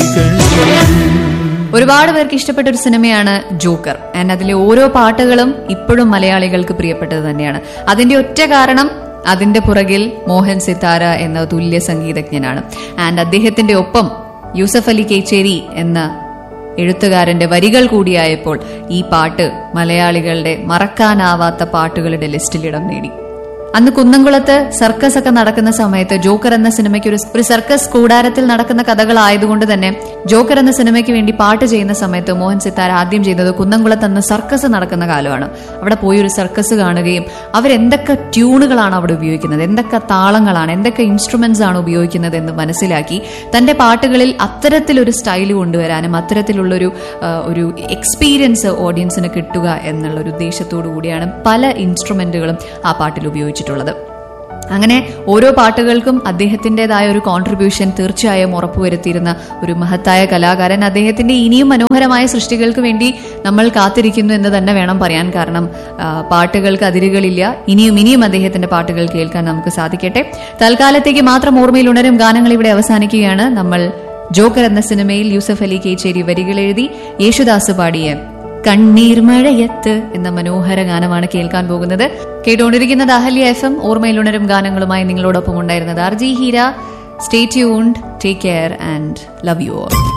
ഒരുപാട് പേർക്ക് ഇഷ്ടപ്പെട്ട ഒരു സിനിമയാണ് ജോക്കർ ആൻഡ് അതിലെ ഓരോ പാട്ടുകളും ഇപ്പോഴും മലയാളികൾക്ക് പ്രിയപ്പെട്ടത് തന്നെയാണ് അതിന്റെ ഒറ്റ കാരണം അതിന്റെ പുറകിൽ മോഹൻ സിത്താര എന്ന തുല്യ സംഗീതജ്ഞനാണ് ആൻഡ് അദ്ദേഹത്തിന്റെ ഒപ്പം യൂസഫ് അലി കേച്ചേരി എന്ന എഴുത്തുകാരന്റെ വരികൾ കൂടിയായപ്പോൾ ഈ പാട്ട് മലയാളികളുടെ മറക്കാനാവാത്ത പാട്ടുകളുടെ ലിസ്റ്റിൽ ഇടം നേടി അന്ന് കുന്നംകുളത്ത് സർക്കസ് ഒക്കെ നടക്കുന്ന സമയത്ത് ജോക്കർ എന്ന സിനിമയ്ക്ക് ഒരു ഒരു സർക്കസ് കൂടാരത്തിൽ നടക്കുന്ന കഥകളായതുകൊണ്ട് തന്നെ ജോക്കർ എന്ന സിനിമയ്ക്ക് വേണ്ടി പാട്ട് ചെയ്യുന്ന സമയത്ത് മോഹൻ സിത്താർ ആദ്യം ചെയ്തത് കുന്നംകുളത്ത് അന്ന് സർക്കസ് നടക്കുന്ന കാലമാണ് അവിടെ പോയി ഒരു സർക്കസ് കാണുകയും അവരെന്തൊക്കെ ട്യൂണുകളാണ് അവിടെ ഉപയോഗിക്കുന്നത് എന്തൊക്കെ താളങ്ങളാണ് എന്തൊക്കെ ഇൻസ്ട്രുമെന്റ്സ് ആണ് ഉപയോഗിക്കുന്നത് എന്ന് മനസ്സിലാക്കി തന്റെ പാട്ടുകളിൽ അത്തരത്തിലൊരു സ്റ്റൈൽ കൊണ്ടുവരാനും അത്തരത്തിലുള്ളൊരു ആ, ഒരു എക്സ്പീരിയൻസ് ഓഡിയൻസിന് കിട്ടുക എന്നുള്ള ഒരു ഉദ്ദേശത്തോടു കൂടിയാണ് പല ഇൻസ്ട്രുമെന്റുകളും ആ പാട്ടിൽ ഉപയോഗിച്ചിട്ടുള്ളത് അങ്ങനെ ഓരോ പാട്ടുകൾക്കും അദ്ദേഹത്തിൻ്റെതായ ഒരു കോൺട്രിബ്യൂഷൻ തീർച്ചയായും ഉറപ്പുവരുത്തിയിരുന്ന ഒരു മഹത്തായ കലാകാരൻ അദ്ദേഹത്തിന്റെ ഇനിയും മനോഹരമായ സൃഷ്ടികൾക്ക് വേണ്ടി നമ്മൾ കാത്തിരിക്കുന്നു എന്ന് തന്നെ വേണം പറയാൻ കാരണം ആ, പാട്ടുകൾക്ക് അതിരുകളില്ല ഇനിയും ഇനിയും അദ്ദേഹത്തിന്റെ പാട്ടുകൾ കേൾക്കാൻ നമുക്ക് സാധിക്കട്ടെ തൽക്കാലത്തേക്ക് മാത്രം ഓർമ്മയിൽ ഉണരും ഗാനങ്ങൾ ഇവിടെ അവസാനിക്കുകയാണ് നമ്മൾ ജോക്കർ എന്ന സിനിമയിൽ യൂസഫ് അലി കേച്ചേരി വരികൾ എഴുതി യേശുദാസ് പാടിയ കണ്ണീർ മഴയത്ത് എന്ന മനോഹര ഗാനമാണ് കേൾക്കാൻ പോകുന്നത് കേട്ടുകൊണ്ടിരിക്കുന്നത് അഹല്യ എഫ് എം ഓർമ്മയിലുണരും ഗാനങ്ങളുമായി നിങ്ങളോടൊപ്പം ഉണ്ടായിരുന്നത് R G Heera stay tuned take care and love you all